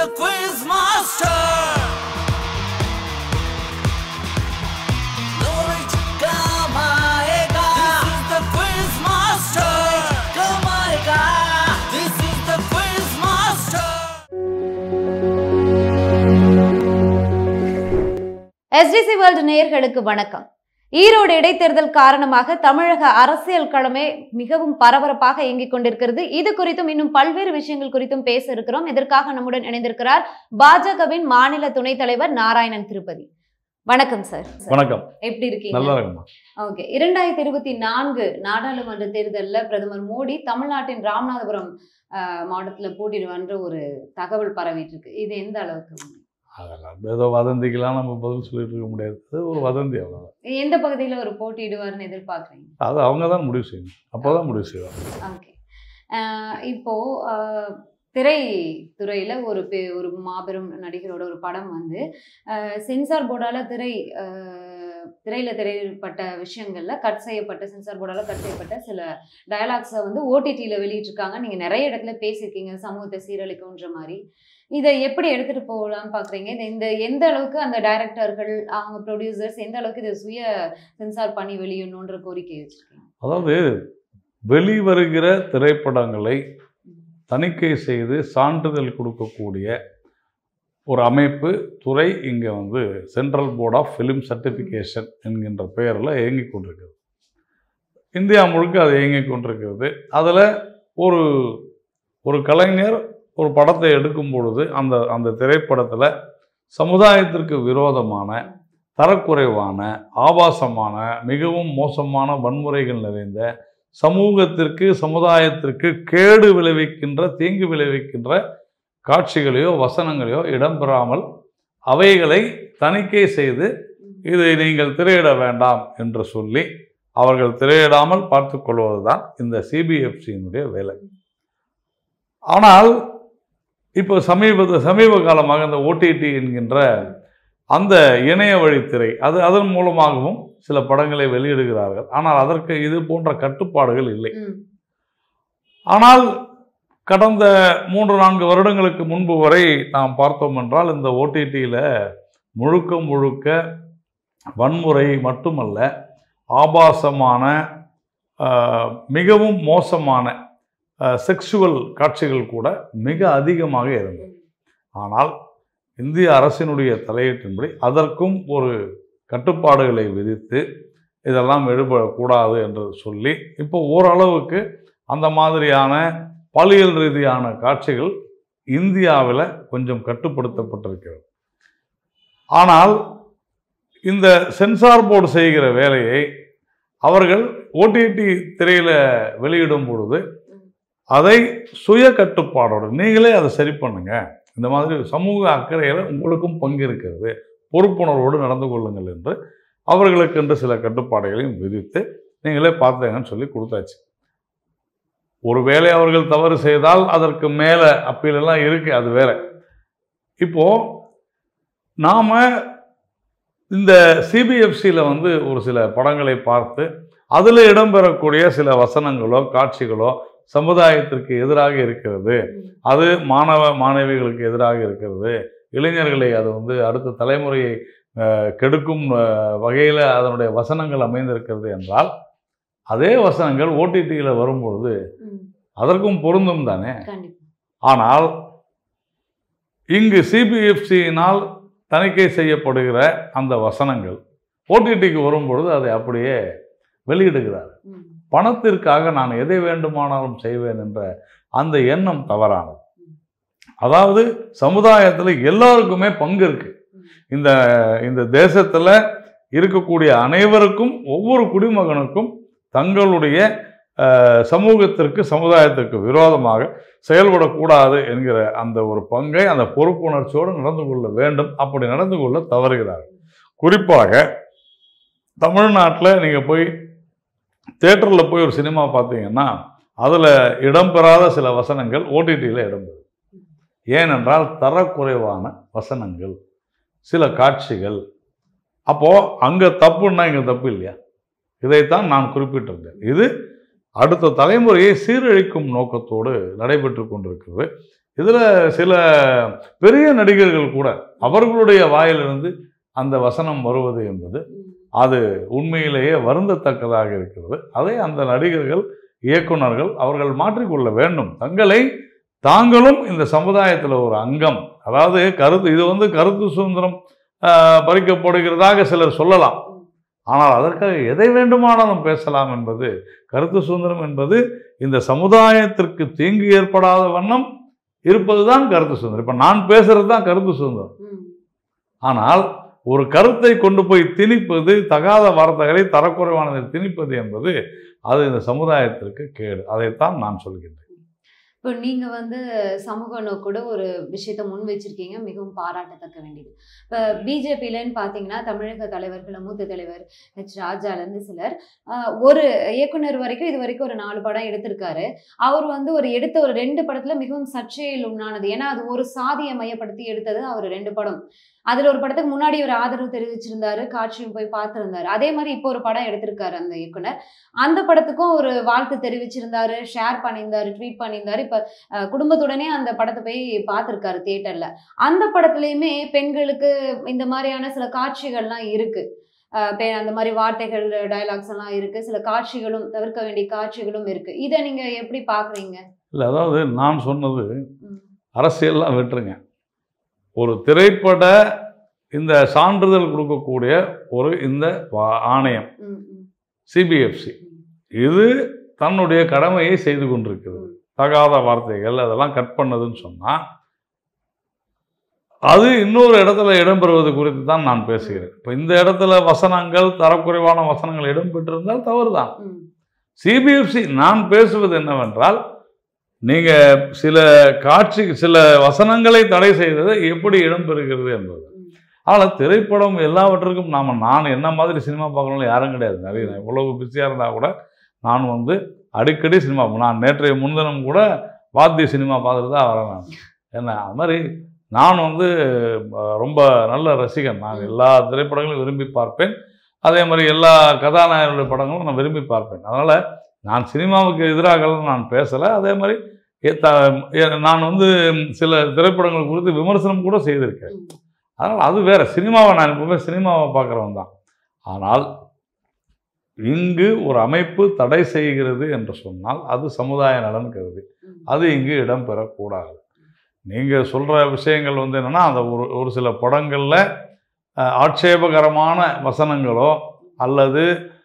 the quiz master. Lord, come aega. This is the quiz master. Come aega. This is the quiz master. STC world நேயர்களுக்கு வணக்கம் ஈரோடு இடைத்தேர்தல் காரணமாக தமிழக அரசியல் களமே மிகவும் பரபரப்பாக இயங்கிக் கொண்டிருக்கிறது இது குறித்தும் இன்னும் பல்வேறு விஷயங்கள் குறித்தும் பேச இருக்கிறோம் இதற்காக நம்முடன் இணைந்திருக்கிறார் பாஜகவின் மாநில துணைத் தலைவர் நாராயணன் திருப்பதி வணக்கம் சார் வணக்கம் எப்படி இருக்கீங்க நல்லா இருக்குமா ஓகே இரண்டாயிரத்தி இருபத்தி நான்கு நாடாளுமன்ற தேர்தலில் பிரதமர் மோடி தமிழ்நாட்டின் ராமநாதபுரம் அஹ், மாவட்டத்துல போட்டிடுவான்ற ஒரு தகவல் பரவிட்டு இருக்கு இது எந்த அளவுக்கு உண்மை? அதெல்லாம் ஏதோ வதந்திக்கெல்லாம் நம்ம பதில் சொல்லிட்டு இருக்க முடியாது அது ஒரு வதந்தி அவ்வளோதான் எந்த பகுதியில ஒரு போட்டியிடுவார்னு எதிர்பார்க்குறீங்க அது அவங்க தான் முடிவு செய்யணும் அப்போ தான் முடிவு செய்வாங்க ஓகே இப்போ ஆஹ், திரைத்துறையில ஒரு பெ ஒரு மாபெரும் நடிகரோட ஒரு படம் வந்து ஆஹ், சென்சார் போர்டால திரை ஆஹ், திரையில திரைப்பட்ட விஷயங்கள்ல கட் செய்யப்பட்ட சென்சார் போர்டால கட் செய்யப்பட்ட சில டயலாக்ஸை வந்து ஓடிடியில வெளியிட்டிருக்காங்க நீங்க நிறைய இடத்துல பேசியிருக்கீங்க சமூகத்தை சீரழிக்கும்ன்ற மாதிரி இதை எப்படி எடுத்துட்டு போகலாம்னு பாக்குறீங்க இது இந்த எந்த அளவுக்கு அந்த டைரக்டர்கள் அவங்க ப்ரொடியூசர்ஸ் எந்த அளவுக்கு இதை சுய சென்சார் பண்ணி வெளியிடணுன்ற கோரிக்கை வச்சிருக்கீங்க அதாவது வெளிவருகிற திரைப்படங்களை தணிக்கை செய்து சான்றிதழ் கொடுக்கக்கூடிய ஒரு அமைப்பு துறை இங்கே வந்து central board of film certification என்கின்ற பெயரில் இயங்கிக் கொண்டிருக்கிறது இந்தியா முழுக்க அது இயங்கிக் கொண்டிருக்கிறது அதில் ஒரு ஒரு கலைஞர் ஒரு படத்தை எடுக்கும் பொழுது அந்த அந்த திரைப்படத்தில் சமுதாயத்திற்கு விரோதமான தரக்குறைவான ஆபாசமான மிகவும் மோசமான வன்முறைகள் நிறைந்த சமூகத்திற்கு சமுதாயத்திற்கு கேடு விளைவிக்கின்ற தீங்கு விளைவிக்கின்ற காட்சிகளையோ வசனங்களையோ இடம்பெறாமல் அவைகளை தணிக்கை செய்து இதை நீங்கள் திரையிட வேண்டாம் என்று சொல்லி அவர்கள் திரையிடாமல் பார்த்து கொள்வதுதான் இந்த சிபிஎஃப்சியினுடைய வேலை ஆனால் இப்போ சமீப சமீப காலமாக இந்த ஓடிடி என்கின்ற அந்த இணைய வழித்திரை அது அதன் மூலமாகவும் சில படங்களை வெளியிடுகிறார்கள் ஆனால் அதற்கு இது போன்ற கட்டுப்பாடுகள் இல்லை ம் ஆனால் கடந்த மூன்று நான்கு வருடங்களுக்கு முன்பு வரை நாம் பார்த்தோம் என்றால் இந்த ஓடிடியில் முழுக்க முழுக்க வன்முறை மட்டுமல்ல ஆபாசமான ஆஹ், மிகவும் மோசமான செக்ஷுவல் காட்சிகள் கூட மிக அதிகமாக இருந்தது ஆனால் இந்திய அரசினுடைய தலையீட்டின்படி அதற்கும் ஒரு கட்டுப்பாடுகளை விதித்து இதெல்லாம் எடுபடக்கூடாது என்று சொல்லி இப்போ ஓரளவுக்கு அந்த மாதிரியான பாலியல் ரீதியான காட்சிகள் இந்தியாவில் கொஞ்சம் கட்டுப்படுத்தப்பட்டிருக்கிறது ஆனால் இந்த சென்சார் போர்டு செய்கிற வேலையை அவர்கள் ஓடிடி திரையில் வெளியிடும் பொழுது அதை சுய கட்டுப்பாடோடு நீங்களே அதை சரி பண்ணுங்க இந்த மாதிரி சமூக அக்கறையில் உங்களுக்கும் பங்கு இருக்கிறது பொறுப்புணர்வோடு நடந்து கொள்ளுங்கள் என்று அவர்களுக்கென்று சில கட்டுப்பாடுகளையும் விதித்து நீங்களே பார்த்துங்கன்னு சொல்லி கொடுத்தாச்சு ஒருவேளை அவர்கள் தவறு செய்தால் அதற்கு மேலே அப்பீல் எல்லாம் இருக்கு அது வேற இப்போ நாம இந்த சிபிஎஃப்சியில் வந்து ஒரு சில படங்களை பார்த்து அதில் இடம்பெறக்கூடிய சில வசனங்களோ காட்சிகளோ சமுதாயத்திற்கு எதிராக இருக்கிறது அது மாணவ மாணவிகளுக்கு எதிராக இருக்கிறது இளைஞர்களை அது வந்து அடுத்த தலைமுறையை அஹ், கெடுக்கும் வகையில் அதனுடைய வசனங்கள் அமைந்திருக்கிறது என்றால் அதே வசனங்கள் ஓடிடியில் வரும்பொழுது ம் அதற்கும் பொருந்தும் தானே கண்டிப்பா ஆனால் இங்கு சிபிஎஃப்சியினால் தணிக்கை செய்யப்படுகிற அந்த வசனங்கள் ஓடிடிக்கு வரும்பொழுது அதை அப்படியே வெளியிடுகிறார் ம் பணத்திற்காக நான் எதை வேண்டுமானாலும் செய்வேன் என்ற அந்த எண்ணம் தவறானது அதாவது சமுதாயத்தில் எல்லாருக்குமே பங்கு இருக்கு இந்த இந்த தேசத்தில் இருக்கக்கூடிய அனைவருக்கும் ஒவ்வொரு குடிமகனுக்கும் தங்களுடைய அஹ், சமூகத்திற்கு சமுதாயத்திற்கு விரோதமாக செயல்படக்கூடாது என்கிற அந்த ஒரு பங்கை அந்த பொறுப்புணர்ச்சியோடு நடந்து கொள்ள வேண்டும் அப்படி நடந்து கொள்ள தவறுகிறார்கள் குறிப்பாக தமிழ்நாட்டில் நீங்கள் போய் தேட்டரில் போய் ஒரு சினிமா பார்த்தீங்கன்னா அதில் இடம்பெறாத சில வசனங்கள் ஓடிடியில் இடம்பெறும் ஏனென்றால் தரக்குறைவான வசனங்கள் சில காட்சிகள் அப்போது அங்கே தப்புன்னா இங்கே தப்பு இல்லையா இதைத்தான் நான் குறிப்பிட்டிருந்தேன் இது அடுத்த தலைமுறையை சீரழிக்கும் நோக்கத்தோடு நடைபெற்று கொண்டிருக்கிறது இதில் சில பெரிய நடிகர்கள் கூட அவர்களுடைய வாயிலிருந்து அந்த வசனம் வருவது என்பது ம். அது உண்மையிலேயே வருந்தத்தக்கதாக இருக்கிறது அதை அந்த நடிகர்கள் இயக்குனர்கள் அவர்கள் மாற்றிக்கொள்ள வேண்டும் தங்களை தாங்களும் இந்த சமுதாயத்தில் ஒரு அங்கம் அதாவது கருத்து இது வந்து கருத்து சுதந்திரம் ஆஹ், பறிக்கப்படுகிறதாக சிலர் சொல்லலாம் ஆனால் அதற்காக எதை வேண்டுமானாலும் பேசலாம் என்பது கருத்து சுதந்திரம் என்பது இந்த சமுதாயத்திற்கு தீங்கு ஏற்படாத வண்ணம் இருப்பதுதான் கருத்து சுதந்திரம் இப்போ நான் பேசுறது தான் கருத்து சுதந்திரம் ம். ஆனால் ஒரு கருத்தை கொண்டு போய் திணிப்பது தகாத வார்த்தைகளை தரக்குறைவானதை திணிப்பது என்பது அது இந்த சமுதாயத்திற்கு கேடு அதைத்தான் நான் சொல்கின்றேன் இப்போ நீங்க வந்து சமூக நோக்கோட ஒரு விஷயத்தை முன் வச்சிருக்கீங்க மிகவும் பாராட்டத்தக்க வேண்டியது இப்போ பிஜேபியிலன்னு பார்த்தீங்கன்னா தமிழக தலைவர்கள் மூத்த தலைவர் ஹெச் ராஜாலேருந்து சிலர் ஆஹ், ஒரு இயக்குனர் வரைக்கும் இது வரைக்கும் ஒரு நாலு படம் எடுத்திருக்காரு அவர் வந்து ஒரு எடுத்த ஒரு ரெண்டு படத்துல மிகவும் சர்ச்சையில் உண்டானது ஏன்னா அது ஒரு சாதியை மையப்படுத்தி எடுத்தது அவர் ரெண்டு படம் அதுல ஒரு படத்துக்கு முன்னாடி ஒரு ஆதரவு தெரிவிச்சிருந்தாரு காட்சியும் போய் பார்த்திருந்தாரு அதே மாதிரி இப்போ ஒரு படம் எடுத்திருக்காரு அந்த இயக்குனர் அந்த படத்துக்கும் ஒரு வாழ்த்து தெரிவிச்சிருந்தாரு ஷேர் பண்ணியிருந்தாரு ட்வீட் பண்ணியிருந்தாரு இப்ப அஹ், குடும்பத்துடனே அந்த படத்தை போய் பார்த்திருக்காரு தியேட்டர்ல அந்த படத்துலயுமே பெண்களுக்கு இந்த மாதிரியான சில காட்சிகள்லாம் இருக்கு அஹ், பெ- அந்த மாதிரி வார்த்தைகள் டயலாக்ஸ் எல்லாம் இருக்கு சில காட்சிகளும் தவிர்க்க வேண்டிய காட்சிகளும் இருக்கு இதை நீங்க எப்படி பாக்குறீங்க இல்லை அதாவது நான் சொன்னது ம், அரசியல்லாம் விட்டுருங்க ஒரு திரைப்பட இந்த சான்றிதழ் கொடுக்கக்கூடிய ஒரு இந்த வா- ஆணையம் ம், ம், சிபிஎஃப்சி இது தன்னுடைய கடமையை செய்து கொண்டிருக்கிறது ம். தகாத வார்த்தைகள் அதெல்லாம் கட் பண்ணதுன்னு சொன்னால் அது இன்னொரு இடத்துல இடம்பெறுவது குறித்து தான் நான் பேசுகிறேன் இப்போ இந்த இடத்துல வசனங்கள் தரக்குறைவான வசனங்கள் இடம்பெற்றிருந்தால் தவறு தான் ம், சிபிஎஃப்சி நான் பேசுவது என்னவென்றால் நீங்கள் சில காட்சி சில வசனங்களை தடை செய்தது எப்படி இடம்பெறுகிறது என்பது ம். ஆனால் திரைப்படம் எல்லாவற்றுக்கும் நாம் நான் என்ன மாதிரி சினிமா பார்க்கணும்னு யாரும் கிடையாது நிறைய நான் எவ்வளவு பிஸியாக இருந்தால் கூட நான் வந்து அடிக்கடி சினிமா நான் நேற்றைய முன்தினம் கூட வாத்திய சினிமா பார்த்துட்டு தான் வரேன் நான் என்ன அது மாதிரி நான் வந்து அஹ், ரொம்ப நல்ல ரசிகன் நான் எல்லா திரைப்படங்களையும் விரும்பி பார்ப்பேன் அதே மாதிரி எல்லா கதாநாயகர்களுடைய படங்களும் நான் விரும்பி பார்ப்பேன் அதனால் நான் சினிமாவுக்கு எதிராகலாம் நான் பேசலை அதே மாதிரி எ- த- எ- நான் வந்து சில திரைப்படங்கள் குறித்து விமர்சனம் கூட செய்திருக்கேன் ம். அதனால் அது வேற சினிமாவை நான் எப்பவுமே சினிமாவை பார்க்குறவன் தான் ஆனால் இங்கு ஒரு அமைப்பு தடை செய்கிறது என்று சொன்னால் அது சமுதாய நலன் கருதி ம். அது இங்கு இடம்பெறக்கூடாது நீங்கள் சொல்கிற விஷயங்கள் வந்து என்னென்னா அந்த ஒரு ஒரு சில படங்களில் அஹ், ஆட்சேபகரமான வசனங்களோ அல்லது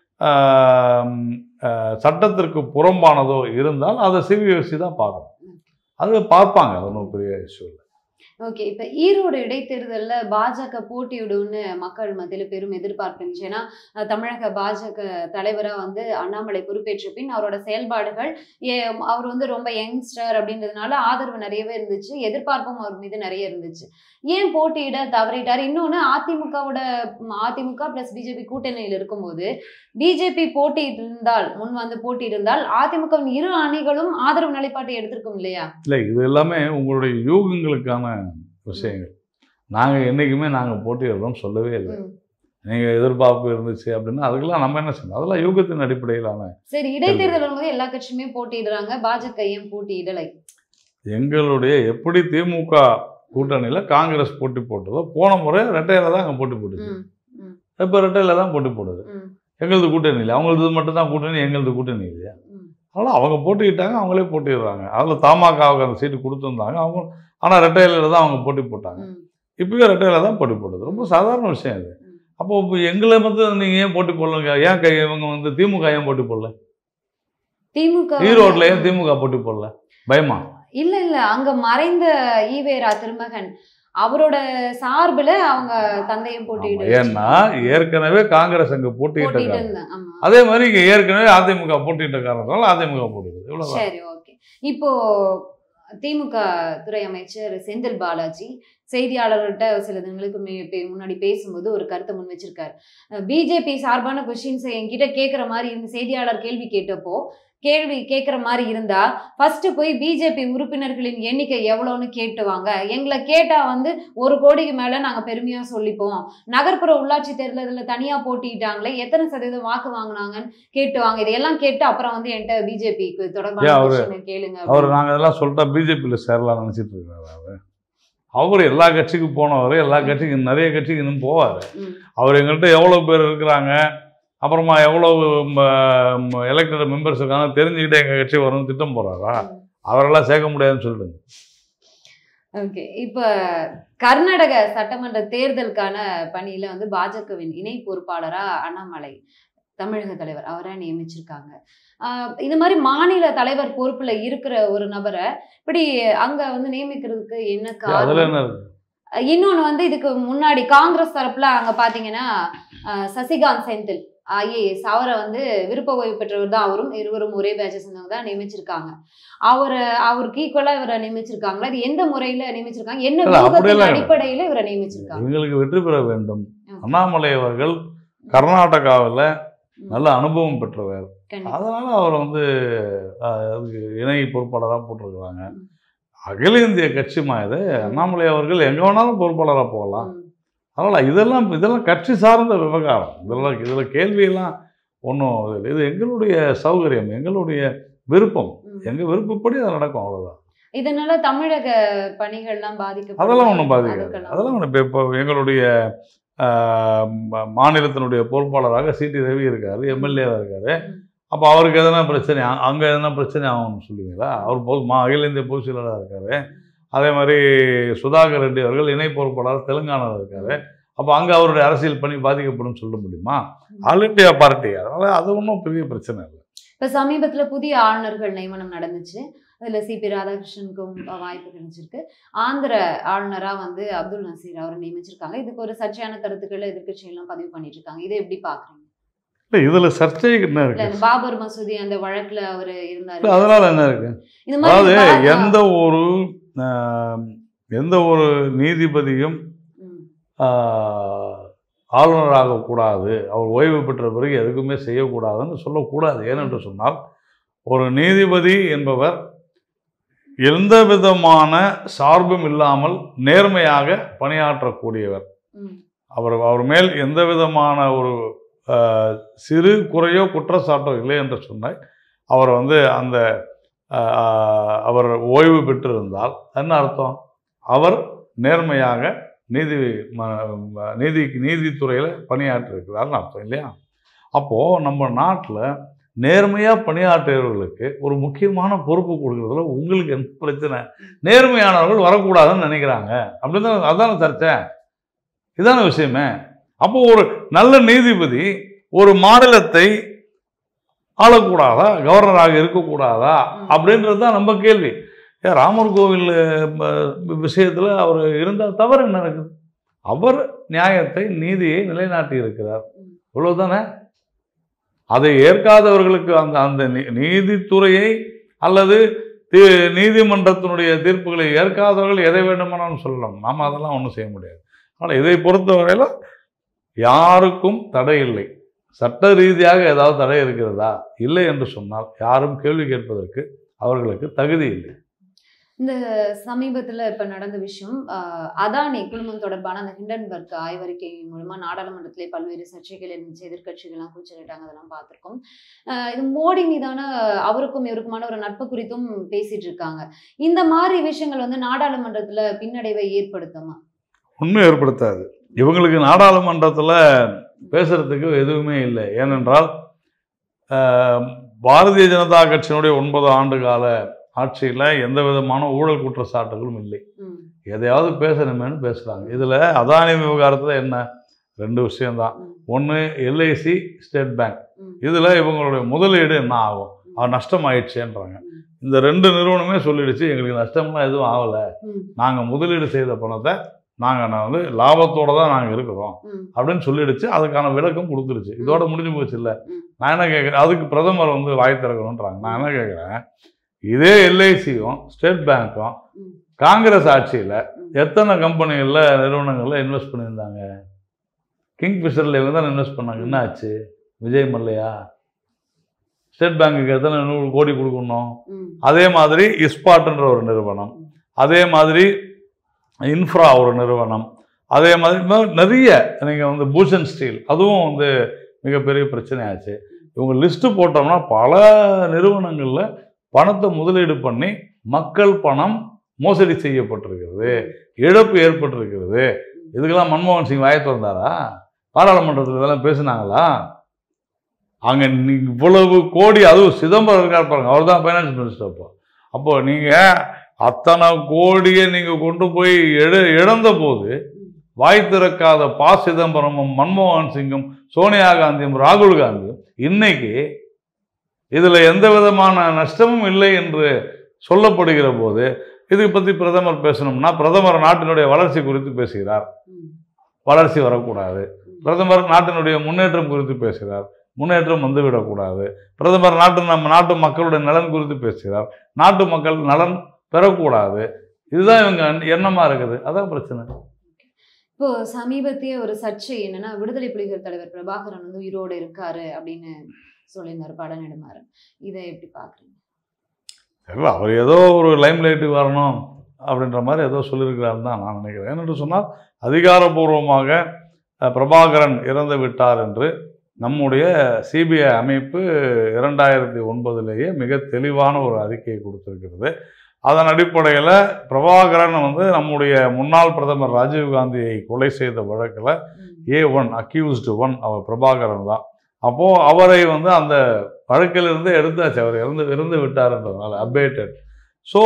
ஆம், அஹ், சட்டத்திற்கு புறம்பானதோ இருந்தால் அதை சிபிஎஸ்சி தான் பார்க்கணும் அது பார்ப்பாங்க அது ஒன்றும் பெரிய இஷ்யூ இல்லை ஓகே இப்ப ஈரோடு இடைத்தேர்தல்ல பாஜக போட்டியிடும்னு மக்கள் மத்தியில பெரும் எதிர்பார்ப்பு இருந்துச்சு ஏன்னா அஹ், தமிழக பாஜக தலைவரா வந்து அண்ணாமலை பொறுப்பேற்ற பின் அவரோட செயல்பாடுகள் ஏ- அவர் வந்து ரொம்ப யங்ஸ்டர் அப்படின்றதுனால ஆதரவு நிறையவே இருந்துச்சு எதிர்பார்ப்பும் அவர் மீது நிறைய இருந்துச்சு ஏன் போட்டியிட தவறிட்டார் இன்னொன்னு அதிமுகவோட ம், அதிமுக பிளஸ் பிஜேபி கூட்டணியில் இருக்கும்போது பிஜேபி போட்டியிட்டிருந்தால் முன் வந்து போட்டியிருந்தால் அதிமுகவின் இரு அணிகளும் ஆதரவு நிலைப்பாட்டை எடுத்திருக்கும் இல்லையா இல்லை இது எல்லாமே உங்களுடைய யூகங்களுக்கான விஷயங்கள் நாங்கள் என்றைக்குமே நாங்கள் போட்டியிடுறோம் சொல்லவே இல்லை ம். நீங்கள் எதிர்பார்ப்பு இருந்துச்சு அப்படின்னா அதுக்கெல்லாம் நம்ம என்ன செய்யணும் அதெல்லாம் யூகத்தின் அடிப்படையிலான சரி இடைத்தேர்தல் வரும்போது எல்லா கட்சியுமே போட்டியிடுறாங்க பாஜக ஏன் போட்டியிடலை எங்களுடைய எப்படி திமுக கூட்டணியில் காங்கிரஸ் போட்டி போட்டதோ போன முறை ரெட்டையில தான் அங்கே போட்டி போட்டுச்சு ம், இப்போ ரெட்டையில தான் போட்டி போடுது ம், எங்களது கூட்டணி இல்லை அவங்களது மட்டும் தான் கூட்டணி எங்களது கூட்டணி இல்லையா ம். அதனால் அவங்க போட்டிக்கிட்டாங்க அவங்களே போட்டிடுறாங்க அதில் தமாகாவுக்கு அந்த சீட்டு கொடுத்துருந்தாங்க அவங்க ஆனால் ரெட்டையில தான் அவங்க போட்டி போட்டாங்க ம், இப்பயும் ரெட்டையில தான் போட்டி போடுது ரொம்ப சாதாரண விஷயம் இது ம். அப்போ இப்போ எங்களை வந்து நீங்கள் ஏன் போட்டி போடலங்க ஏன் கை இவங்க வந்து திமுக ஏன் போட்டி போடல திமுக ஈரோட்டில் ஏன் திமுக போட்டி போடல பயமா இல்ல இல்ல அங்க மறைந்த ஈவேரா திருமகன் அவரோட சார்புல அவங்க தந்தையும் போட்டியிடு ஏன்னா ஏற்கனவே காங்கிரஸ் அங்கே போட்டிக்கிட்ட போட்டிட்டு காரணம் இருந்தாங்க ஆமா அதே மாதிரி இங்கே ஏற்கனவே அதிமுக போட்டிக்கிட்ட காரணத்தால அதிமுக போட்டிடுது இவ்வளோதான் சரி ஓகே இப்போ திமுக துறை அமைச்சர் செந்தில் பாலாஜி செய்தியாளர்கள்ட்ட சில தினங்களுக்கு மே- பே- முன்னாடி பேசும்போது ஒரு கருத்தை முன் வச்சிருக்காரு பிஜேபி சார்பான கொஸ்டின்ஸை என்கிட்ட கேட்குற மாதிரி இந்த செய்தியாளர் கேள்வி கேட்டப்போ கேள்வி கேட்குற மாதிரி இருந்தா ஃபர்ஸ்ட் போய் பிஜேபி உறுப்பினர்களின் எண்ணிக்கை எவ்வளோன்னு கேட்டுவாங்க எங்களை கேட்டா வந்து ஒரு கோடிக்கு மேல நாங்க பெருமையா சொல்லிப்போம் நகர்ப்புற உள்ளாட்சி தேர்தலில் தனியா போட்டிட்டாங்களே எத்தனை சதவீதம் வாக்கு வாங்கினாங்கன்னு கேட்டுவாங்க இதையெல்லாம் கேட்டு அப்புறம் வந்து என்கிட்ட பிஜேபிக்கு தொடர்பான ஏன் அவரு- question கேளுங்க அவர் அப்படின்னு. நாங்கள் இதெல்லாம் சொல்லிட்டா பிஜேபியில் சேரலாம்னு நினச்சிட்டு இருக்காரு அவர் அவர் எல்லா கட்சிக்கும் போனவர் எல்லா கட்சிக்கும் நிறைய கட்சிக்கு இன்னும் போவார் ம். அவர் எங்கள்கிட்ட எவ்வளோ பேர் இருக்கிறாங்க அப்புறமா எவ்வளோ எலெக்டட் மெம்பர்ஸ் இருக்காங்க தெரிஞ்சுக்கிட்டு எங்கள் கட்சி வரும்னு திட்டம் போகிறாரா அவரெல்லாம் சேர்க்க முடியாதுன்னு சொல்லிடுங்க ஓகே இப்போ கர்நாடக சட்டமன்ற தேர்தலுக்கான பணியில வந்து பாஜகவின் இணை பொறுப்பாளரா அண்ணாமலை தமிழக தலைவர் அவரை நியமிச்சிருக்காங்க ஆஹ் இது மாதிரி மாநில தலைவர் பொறுப்புல இருக்கிற ஒரு நபரை இப்படி அங்க வந்து நியமிக்கிறதுக்கு என்ன அதில் காரணம் என்ன இருக்கு இன்னொன்னு வந்து இதுக்கு முன்னாடி காங்கிரஸ் தரப்புல அங்க பாத்தீங்கன்னா ஆஹ் சசிகாந்த் செந்தில் ஐஏஎஸ் அவரை வந்து விருப்ப ஓய்வு பெற்றவர் தான் அவரும் இருவரும் ஒரே பேட்சை சேர்ந்தவங்க தான் நியமிச்சிருக்காங்க அவரை அவருக்கு ஈக்குவலா இவரை நியமிச்சிருக்காங்களா இது எந்த முறையில நியமிச்சிருக்காங்க என்ன இல்ல, அப்படியெல்லாம் வியூகத்தின் இல்ல. அடிப்படையில இவரை நியமிச்சிருக்காங்க எங்களுக்கு வெற்றி பெற வேண்டும் ம். அண்ணாமலை அவர்கள் கர்நாடகாவில் ம். நல்ல அனுபவம் பெற்றவர் கண்டிப்பா. அதனால அவர் வந்து அஹ், அதுக்கு இணை பொறுப்பாளராக போட்டிருக்கிறாங்க ம். அகில இந்திய கட்சிமா இது அண்ணாமலை அவர்கள் எங்க வேணாலும் பொறுப்பாளராக போகலாம் ம். அதனால இதெல்லாம் இதெல்லாம் கட்சி சார்ந்த விவகாரம் இதெல்லாம் இதில் கேள்வியெல்லாம் ஒன்றும் இது எங்களுடைய சௌகரியம் எங்களுடைய விருப்பம் ம். எங்க விருப்பப்படி அது நடக்கும் அவ்வளவுதான் இதனால தமிழக பணிகள்லாம் பாதிக்கப்படும் அதெல்லாம் ஒன்றும் பாதிக்காது அதெல்லாம் ஒன்றும் இப்போ இப்போ எங்களுடைய ஆஹ், ம- மாநிலத்தினுடைய பொறுப்பாளராக சிடி ரவி இருக்காரு எம்எல்ஏவாக இருக்காரு ம். அப்போ அவருக்கு எதனா பிரச்சனை அ- அங்க எதனா பிரச்சனை ஆகும்னு சொல்லுவீங்களா அவர் பொது மா அகில இந்திய பொதுச் செயலாளராக இருக்காரு அதே மாதிரி சுதாகர் ரெட்டி அவர்கள் இணை பொறுப்பாளர் தெலுங்கானாவில் இருக்காரு அப்போ அங்கே அவருடைய அரசியல் பணி பாதிக்கப்படும் சொல்ல முடியுமா ஆல் இண்டியா பார்ட்டி அதனால அது ஒன்றும் பெரிய பிரச்சனை இல்லை இப்ப சமீபத்துல புதிய ஆளுநர்கள் நியமனம் நடந்துச்சு அதுல சிபி ராதாகிருஷ்ணனுக்கும் வாய்ப்பு கிடைச்சிருக்கு ஆந்திர ஆளுநரா வந்து அப்துல் நசீர் அவரை நியமிச்சிருக்காங்க இதுக்கு ஒரு சர்ச்சையான கருத்துக்களை எதிர்க்கட்சிகள் பதிவு பண்ணிட்டு இருக்காங்க இதை எப்படி பாக்குறீங்க இல்லை இதில் சர்ச்சை என்ன இல்ல இருக்கு இந்த பாபர் மசூதி அந்த வழக்குல அவர் இருந்தாரு இல்ல, அதனால என்ன இருக்கு இந்த அதாவது மாதிரி பா- எந்த ஒரு ஆஹ், எந்த ஒரு நீதிபதியும் ம், ஆஹ், ஆளுநராக கூடாது அவர் ஓய்வு பெற்ற பிறகு எதுக்குமே செய்யக்கூடாதுன்னு சொல்லக்கூடாது ஏனென்று சொன்னால் ஒரு நீதிபதி என்பவர் எந்த விதமான சார்பும் இல்லாமல் நேர்மையாக பணியாற்றக்கூடியவர் ம், அவர் அவர் மேல் எந்த விதமான ஒரு ஆஹ், சிறு குறையோ குற்றச்சாட்டோ இல்லை என்று சொன்னால் அவர் வந்து அந்த ஆஹ், அவர் ஓய்வு பெற்றிருந்தால் என்ன அர்த்தம் அவர் நேர்மையாக நீதி ம- ம- நீதி நீதித்துறையில் பணியாற்றிருக்கிறார்னு அர்த்தம் இல்லையா அப்போது நம்ம நாட்டில் நேர்மையாக பணியாற்றியவர்களுக்கு ஒரு முக்கியமான பொறுப்பு கொடுக்குறதுல உங்களுக்கு என்ன பிரச்சனை நேர்மையானவர்கள் வரக்கூடாதுன்னு நினைக்கிறாங்க அப்படின்னு தான் அதான சர்ச்சை இதான விஷயமே அப்போ ஒரு நல்ல நீதிபதி ஒரு மாநிலத்தை ஆளக்கூடாதா கவர்னராக இருக்கக்கூடாதா ம். அப்படின்றது தான் நம்ம கேள்வி ஏன் ராமர் கோவில் விஷயத்தில் அவர் இருந்தால் தவறு என்ன இருக்குது அவர் நியாயத்தை நீதியை நிலைநாட்டி இருக்கிறார் ம். இவ்வளவுதானே அதை ஏற்காதவர்களுக்கு அந்த அந்த நீ- நீதித்துறையை அல்லது தி- நீதிமன்றத்தினுடைய தீர்ப்புகளை ஏற்காதவர்கள் எதை வேண்டுமானாலும் சொல்லலாம் நாம் அதெல்லாம் ஒன்றும் செய்ய முடியாது ஆனால் இதை பொறுத்தவரையில் யாருக்கும் தடை இல்லை சட்ட ரீதியாக ஏதாவது தடை இருக்கிறதா இல்லை என்று சொன்னால் யாரும் கேள்வி கேட்பதற்கு அவர்களுக்கு தகுதி இல்லை இந்த சமீபத்துல இப்ப நடந்த விஷயம் ஆஹ், அதானி குழுமம் தொடர்பான அந்த ஹிண்டன்பர்க் ஆய்வறிக்கை மூலமா நாடாளுமன்றத்திலே பல்வேறு சர்ச்சைகள் இருந்துச்சு எதிர்க்கட்சிகள்லாம் கூச்சலிட்டாங்க அதெல்லாம் பார்த்திருக்கோம் ஆஹ், இது மோடி மீதான அவருக்கும் இவருக்குமான ஒரு நட்பு குறித்தும் பேசிட்டு இருக்காங்க இந்த மாதிரி விஷயங்கள் வந்து நாடாளுமன்றத்துல பின்னடைவை ஏற்படுத்துமா ஒன்றும் ஏற்படுத்தாது இவங்களுக்கு நாடாளுமன்றத்தில் பேசுறதுக்கு எதுவுமே இல்லை ஏனென்றால் ஆஹ், பாரதிய ஜனதா கட்சியினுடைய ஒன்பது ஆண்டு கால ஆட்சியில் எந்த விதமான ஊழல் குற்றச்சாட்டுகளும் இல்லை ம், எதையாவது பேசணுமேனு பேசுகிறாங்க இதில் அதானி விவகாரத்தில் என்ன ரெண்டு விஷயம்தான் ம், ஒன்று எல்ஐசி ஸ்டேட் பேங்க் ம், இதில் இவங்களுடைய முதலீடு என்ன ஆகும் அது நஷ்டம் ஆயிடுச்சேன்றாங்க ம். இந்த ரெண்டு நிறுவனமே சொல்லிடுச்சு எங்களுக்கு நஷ்டம்லாம் எதுவும் ஆகலை ம், நாங்கள் முதலீடு செய்த பணத்தை நாங்கள் வந்து லாபத்தோட தான் நாங்கள் இருக்கிறோம் ம், அப்படின்னு சொல்லிடுச்சு அதுக்கான விளக்கம் கொடுத்துருச்சு இதோட முடிஞ்சு போச்சு இல்லை ம். நான் என்ன கேட்குறேன் அதுக்கு பிரதமர் வந்து வாய் திறக்கணுன்றாங்க நான் என்ன கேட்குறேன் இதே எல்ஐசியும் ஸ்டேட் பேங்க்கும் ம். காங்கிரஸ் ஆட்சியில் ம். எத்தனை கம்பெனிகளில் நிறுவனங்களில் இன்வெஸ்ட் பண்ணியிருந்தாங்க கிங் ஃபிஷரில் இவங்க தான் இன்வெஸ்ட் பண்ணாங்க என்ன ஆச்சு விஜய் மல்லையா ஸ்டேட் பேங்குக்கு எத்தனை நூறு கோடி கொடுக்கணும் ம். அதே மாதிரி இஸ்பாட்ன்ற ஒரு நிறுவனம் அதே மாதிரி இன்ஃப்ரா ஒரு நிறுவனம் அதே மாதிரி இன்னும் நிறைய நீங்கள் வந்து பூஷன் ஸ்டீல் அதுவும் வந்து மிகப்பெரிய பிரச்சனையாச்சு இவங்க லிஸ்ட்டு போட்டோம்னா பல நிறுவனங்களில் பணத்தை முதலீடு பண்ணி மக்கள் பணம் மோசடி செய்யப்பட்டிருக்கிறது இழப்பு ஏற்பட்டிருக்கிறது இதுக்கெல்லாம் மன்மோகன் சிங் வாய திறந்தாரா பாராளுமன்றத்தில் இதெல்லாம் பேசுனாங்களா அங்கே நீ இவ்வளவு கோடி அதுவும் சிதம்பரம் இருக்கார் பாருங்க அவர் தான் ஃபைனான்ஸ் மினிஸ்டர் அப்போ அப்போ நீங்கள் அத்தனை கோடியை நீங்கள் கொண்டு போய் எடு இழந்த போது வாய் திறக்காத ப சிதம்பரமும் மன்மோகன் சிங்கும் சோனியா காந்தியும் ராகுல் காந்தியும் இன்னைக்கு இதில் எந்த விதமான நஷ்டமும் இல்லை என்று சொல்லப்படுகிற போது இதை பற்றி பிரதமர் பேசணும்னா பிரதமர் நாட்டினுடைய வளர்ச்சி குறித்து பேசுகிறார் ம். வளர்ச்சி வரக்கூடாது பிரதமர் நாட்டினுடைய முன்னேற்றம் குறித்து பேசுகிறார் முன்னேற்றம் வந்துவிடக்கூடாது பிரதமர் நாட்டு நம்ம நாட்டு மக்களுடைய நலன் குறித்து பேசுகிறார் நாட்டு மக்கள் நலன் பெறக்கூடாது இதுதான் இவங்க எண்ணமா இருக்குது அதான் பிரச்சனை இப்போ சமீபத்திய ஒரு சர்ச்சை என்னன்னா விடுதலை புலிகள் தலைவர் பிரபாகரன் வந்து உயிரோடு இருக்காரு அப்படின்னு சொல்லியிருந்தாரு படநெடுமாறன் இதை எப்படி பாக்குறீங்க தெரியல அவர் ஏதோ ஒரு லைம் லைட்டுக்கு வரணும் அப்படின்ற மாதிரி ஏதோ சொல்லியிருக்கிறாருன்னு தான் நான் நினைக்கிறேன் ஏனென்று சொன்னால் அதிகாரப்பூர்வமாக அஹ், பிரபாகரன் இறந்து விட்டார் என்று நம்முடைய சிபிஐ அமைப்பு இரண்டாயிரத்தி ஒன்பதுலேயே மிக தெளிவான ஒரு அறிக்கையை கொடுத்திருக்கிறது அதன் அடிப்படையில் பிரபாகரன் வந்து நம்முடைய முன்னாள் பிரதமர் ராஜீவ்காந்தியை கொலை செய்த வழக்கில் ம். ஏ ஒன் அக்யூஸ்டு ஒன் அவர் பிரபாகரன் தான் அப்போது அவரை வந்து அந்த வழக்கிலிருந்து எடுத்தாச்சு அவர் இறந்து இறந்து விட்டார்ன்றதுனால அபேட்டட் ஸோ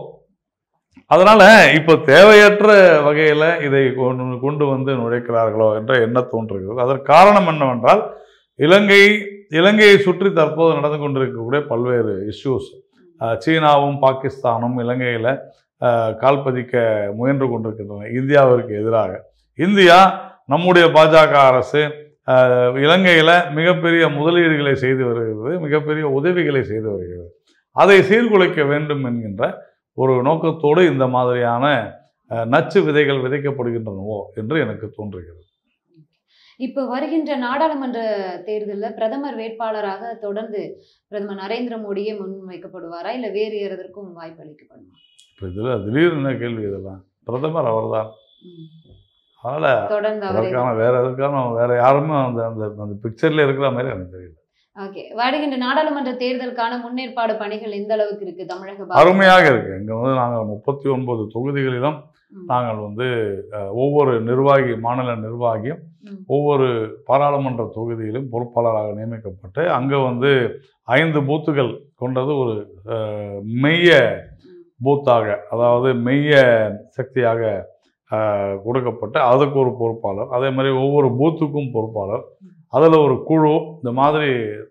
அதனால் இப்போ தேவையற்ற வகையில் இதை கொண்டு கொண்டு வந்து நுழைக்கிறார்களோ என்ற எண்ணம் தோன்றுகிறது அதற்கு காரணம் என்னவென்றால் இலங்கை இலங்கையை சுற்றி தற்போது நடந்து கொண்டிருக்கக்கூடிய பல்வேறு இஷ்யூஸ் சீனாவும் பாகிஸ்தானும் இலங்கையில் கால்பதிக்க முயன்று கொண்டிருக்கின்றன இந்தியாவிற்கு எதிராக இந்தியா நம்முடைய பாஜக அரசு அஹ், இலங்கையில் மிகப்பெரிய முதலீடுகளை செய்து வருகிறது மிகப்பெரிய உதவிகளை செய்து வருகிறது அதை சீர்குலைக்க வேண்டும் என்கின்ற ஒரு நோக்கத்தோடு இந்த மாதிரியான அஹ், நச்சு விதைகள் விதைக்கப்படுகின்றனவோ என்று எனக்கு தோன்றுகிறது இப்போ வருகின்ற நாடாளுமன்ற தேர்தலில் பிரதமர் வேட்பாளராக தொடர்ந்து பிரதமர் நரேந்திர மோடியே முன்வைக்கப்படுவாரா இல்லை வேறு எதற்கும் வாய்ப்பு அளிக்கப்படுமா இப்போ இதில் திடீர்னு என்ன கேள்வி இதெல்லாம் பிரதமர் அவர்தான் ம். அதனால் தொடர்ந்து அவரே அதற்கான வேற எதுக்கான வேற யாருமே அந்த அந்த அந்த பிக்சர்ல இருக்கிற மாதிரி எனக்கு தெரியல ஓகே வருகின்ற நாடாளுமன்ற தேர்தலுக்கான முன்னேற்பாடு பணிகள் எந்த அளவுக்கு இருக்கு தமிழக பாஜக? அருமையாக இருக்கு இங்க வந்து நாங்கள் முப்பத்தி ஒன்பது தொகுதிகளிலும் ம். நாங்கள் வந்து அஹ், ஒவ்வொரு நிர்வாகி மாநில நிர்வாகியும் ம். ஒவ்வொரு பாராளுமன்ற தொகுதியிலும் பொறுப்பாளராக நியமிக்கப்பட்டு அங்கே வந்து ஐந்து பூத்துகள் கொண்டது ஒரு அஹ், மெய்ய ம். பூத்தாக அதாவது மெய்ய சக்தியாக அஹ், கொடுக்கப்பட்டு அதுக்கு ஒரு பொறுப்பாளர் அதே மாதிரி ஒவ்வொரு பூத்துக்கும் பொறுப்பாளர் அதில் ஒரு குழு இந்த மாதிரி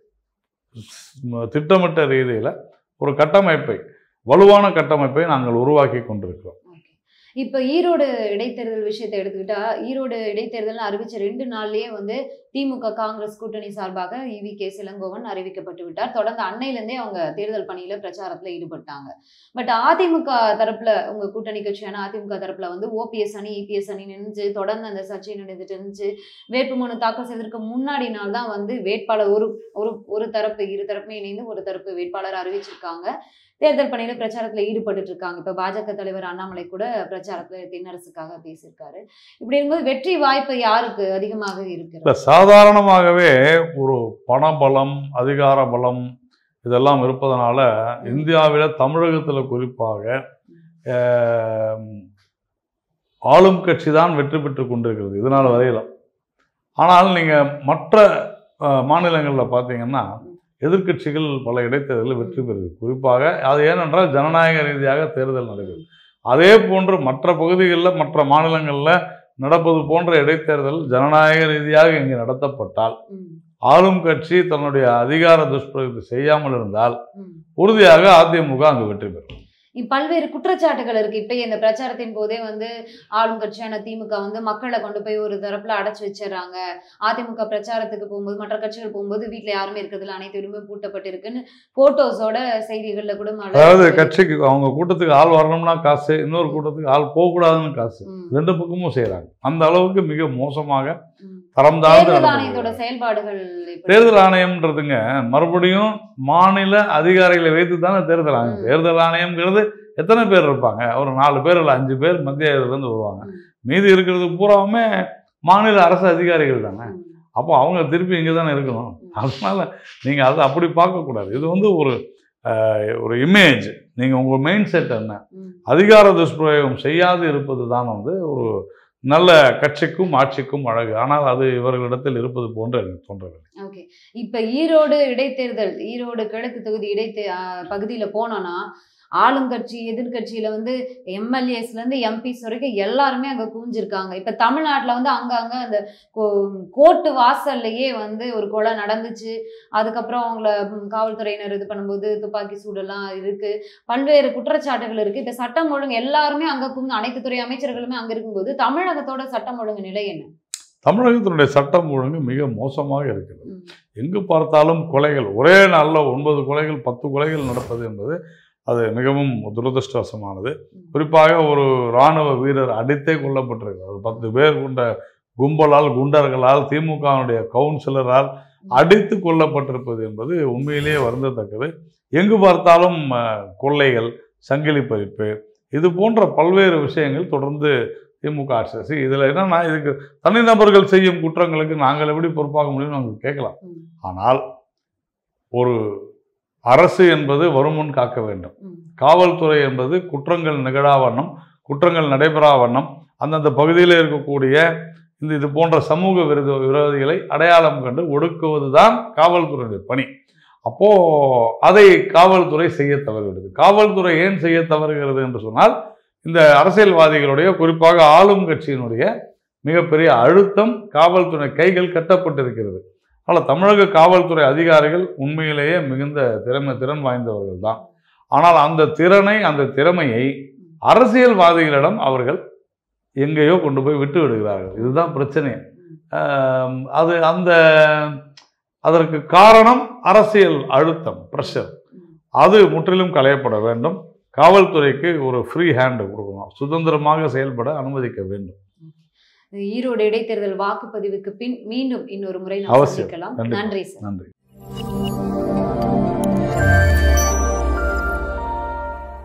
ஸ்- திட்டமிட்ட ரீதியில் ஒரு கட்டமைப்பை வலுவான கட்டமைப்பை நாங்கள் உருவாக்கி கொண்டிருக்கிறோம் Okay. இப்ப ஈரோடு இடைத்தேர்தல் விஷயத்தை எடுத்துக்கிட்டா ஈரோடு இடைத்தேர்தல் அறிவிச்ச ரெண்டு நாள்லயே வந்து திமுக காங்கிரஸ் கூட்டணி சார்பாக இவி கே சிலங்கோவன் அறிவிக்கப்பட்டு விட்டார் தொடர்ந்து அன்னையிலேருந்தே அவங்க தேர்தல் பணியில பிரச்சாரத்துல ஈடுபட்டாங்க பட் அதிமுக தரப்புல உங்க கூட்டணி கட்சியான அதிமுக தரப்புல வந்து ஓபிஎஸ் அணி இபிஎஸ் அணி நின்று தொடர்ந்து அந்த சர்ச்சை நடந்துட்டு இருந்துச்சு வேட்புமனு தாக்கல் செய்வதற்கு முன்னாடி நாள் தான் வந்து வேட்பாளர் ஒரு ஒரு ஒரு தரப்பு இரு தரப்புமே இணைந்து ஒரு தரப்பு வேட்பாளர் அறிவிச்சிருக்காங்க தேர்தல் பணியில பிரச்சாரத்துல ஈடுபட்டுட்டு இருக்காங்க இப்ப பாஜக தலைவர் அண்ணாமலை கூட பிரச்சாரத்துல தென்னரசுக்காக பேசியிருக்காரு இப்படி இருக்கும்போது வெற்றி வாய்ப்பு யாருக்கு அதிகமாக இருக்கிறது இல்லை சாதாரணமாகவே ஒரு பணபலம் அதிகார பலம் இதெல்லாம் இருப்பதனால இந்தியாவில் தமிழகத்தில் குறிப்பாக ஆம், ஆளும் கட்சி தான் வெற்றி பெற்று கொண்டிருக்கிறது இதனால் வரையிலும் ஆனால் நீங்கள் மற்ற மாநிலங்களில் பார்த்தீங்கன்னா எதிர்க்கட்சிகள் பல இடைத்தேர்தலில் வெற்றி பெறுது குறிப்பாக அது ஏனென்றால் ஜனநாயக ரீதியாக தேர்தல் நடைபெறுது அதே போன்று மற்ற பகுதிகளில் மற்ற மாநிலங்களில் நடப்பது போன்ற இடைத்தேர்தல் ஜனநாயக ரீதியாக இங்கு நடத்தப்பட்டால் ம், ஆளும் கட்சி தன்னுடைய அதிகார துஷ்பிரயோகத்தை செய்யாமல் இருந்தால் ம். உறுதியாக அதிமுக அங்கு வெற்றி பெறும் இப்ப பல்வேறு குற்றச்சாட்டுகள் இருக்கு இப்ப இந்த பிரச்சாரத்தின் போதே வந்து ஆளும் கட்சியான திமுக வந்து மக்களை கொண்டு போய் ஒரு தரப்புல அடைச்சு வச்சிடறாங்க அதிமுக பிரச்சாரத்துக்கு போகும்போது மற்ற கட்சிகள் போகும்போது வீட்ல யாருமே இருக்கிறதுல அனைத்து வீடுமே பூட்டப்பட்டிருக்குன்னு போட்டோஸோட செய்திகள்ல கூட மழை அதாவது வருது. கட்சிக்கு அவங்க கூட்டத்துக்கு ஆள் வரணும்னா காசு இன்னொரு கூட்டத்துக்கு ஆள் போகக்கூடாதுன்னு காசு ம், ரெண்டு பக்கமும் செய்கிறாங்க அந்த அளவுக்கு மிக மோசமாக ம். தரம் தாழ்ந்து தேர்தல் நடந்து ஆணையத்தோட செயல்பாடுகள் எப்படி? தேர்தல் ஆணையம்ன்றதுங்க மறுபடியும் மாநில அதிகாரிகளை வைத்து தானே தேர்தல் ஆணையம் ம். தேர்தல் ஆணையம்ங்கிறது எத்தனை பேர் இருப்பாங்க ஒரு நாலு பேர் இல்லை அஞ்சு பேர் மத்திய இருந்து வருவாங்க ம். மீதி இருக்கிறது பூராவுமே மாநில அரசு அதிகாரிகள் தானே ம். அப்போ அவங்க திருப்பி இங்கே தானே இருக்கணும் ம். அதனால நீங்கள் அதை அப்படி பார்க்கக்கூடாது இது வந்து ஒரு அஹ், ஒரு இமேஜ் நீங்கள் உங்கள் மெயின் செட் என்ன ம். அதிகார துஷ்பிரயோகம் செய்யாது இருப்பது தான் வந்து ஒரு நல்ல கட்சிக்கும் ஆட்சிக்கும் அழகு ஆனால் அது இவர்களிடத்தில் இருப்பது போன்று எனக்கு தோன்றவில்லை ஓகே இப்ப ஈரோடு இடைத்தேர்தல் ஈரோடு கிழக்கு தொகுதி இடைத்தே ஆ, பகுதியில போனோம்னா ஆளுங்கட்சி எதிர்க்கட்சியில வந்து எம்எல்ஏஸ்ல இருந்து எம்பிஸ் வரைக்கும் எல்லாருமே அங்க குவிஞ்சிருக்காங்க இப்ப தமிழ்நாட்டுல வந்து அங்கங்க அந்த கோ- கோர்ட்டு வாசல்லையே வந்து ஒரு கொலை நடந்துச்சு அதுக்கப்புறம் அவங்கள ம், காவல்துறையினர் இது பண்ணும்போது துப்பாக்கி சூடெல்லாம் இருக்கு பல்வேறு குற்றச்சாட்டுகள் இருக்கு இப்ப சட்டம் ஒழுங்கு எல்லாருமே அங்க குவிஞ்சு அனைத்து துறை அமைச்சர்களுமே அங்க இருக்கும்போது தமிழகத்தோட சட்டம் ஒழுங்கு நிலை என்ன தமிழகத்தினுடைய சட்டம் ஒழுங்கு மிக மோசமாக இருக்கிறது ம். எங்கு பார்த்தாலும் கொலைகள் ஒரே நாளில் ஒன்பது கொலைகள் பத்து கொலைகள் நடப்பது என்பது அது மிகவும் துரதிருஷ்டவசமானது குறிப்பாக ஒரு இராணுவ வீரர் அடித்தே கொல்லப்பட்டிருக்கிறார் ஒரு பத்து பேர் கொண்ட கும்பலால் குண்டர்களால் திமுகவினுடைய கவுன்சிலரால் அடித்து கொல்லப்பட்டிருப்பது என்பது உண்மையிலேயே வருந்தத்தக்கது எங்கு பார்த்தாலும் அஹ், கொள்ளைகள் சங்கிலி பறிப்பு இது போன்ற பல்வேறு விஷயங்கள் தொடர்ந்து திமுக ஆட்சி செய்யுது. இதுல என்னன்னா இதுக்கு தனிநபர்கள் செய்யும் குற்றங்களுக்கு நாங்கள் எப்படி பொறுப்பாக முடியும் நாங்கள் கேட்கலாம் ம். ஆனால் ஒரு அரசு என்பது வருமுன் காக்க வேண்டும் ம். காவல்துறை என்பது குற்றங்கள் நிகழா வண்ணம் குற்றங்கள் நடைபெறா வண்ணம் அந்தந்த பகுதியில் இருக்கக்கூடிய இந்த இது போன்ற சமூக விரோத விரோதிகளை அடையாளம் கண்டு ஒடுக்குவது தான் காவல்துறையுடைய பணி அப்போ அதை காவல்துறை செய்ய தவறுகிறது காவல்துறை ஏன் செய்ய தவறுகிறது என்று சொன்னால் இந்த அரசியல்வாதிகளுடைய குறிப்பாக ஆளும் கட்சியினுடைய மிகப்பெரிய அழுத்தம் காவல்துறை கைகள் கட்டப்பட்டிருக்கிறது அதனால் தமிழக காவல்துறை அதிகாரிகள் உண்மையிலேயே மிகுந்த திறமை திறன் வாய்ந்தவர்கள் தான் ஆனால் அந்த திறனை அந்த திறமையை அரசியல்வாதிகளிடம் அவர்கள் எங்கேயோ கொண்டு போய் விட்டு விடுகிறார்கள் இதுதான் பிரச்சனை ஆம், அது அந்த அதற்கு காரணம் அரசியல் அழுத்தம் ப்ரெஷர் அது முற்றிலும் களையப்பட வேண்டும் காவல்துறைக்கு ஒரு ஃப்ரீ ஹேண்ட் கொடுக்கணும் சுதந்திரமாக செயல்பட அனுமதிக்க வேண்டும் ஈரோடு இடைத்தேர்தல் வாக்குப்பதிவுக்கு பின் மீண்டும் இன்னொரு முறை நாம் அவசியம். சந்திக்கலாம் கண்டிப்பா. நன்றி சார் நன்றி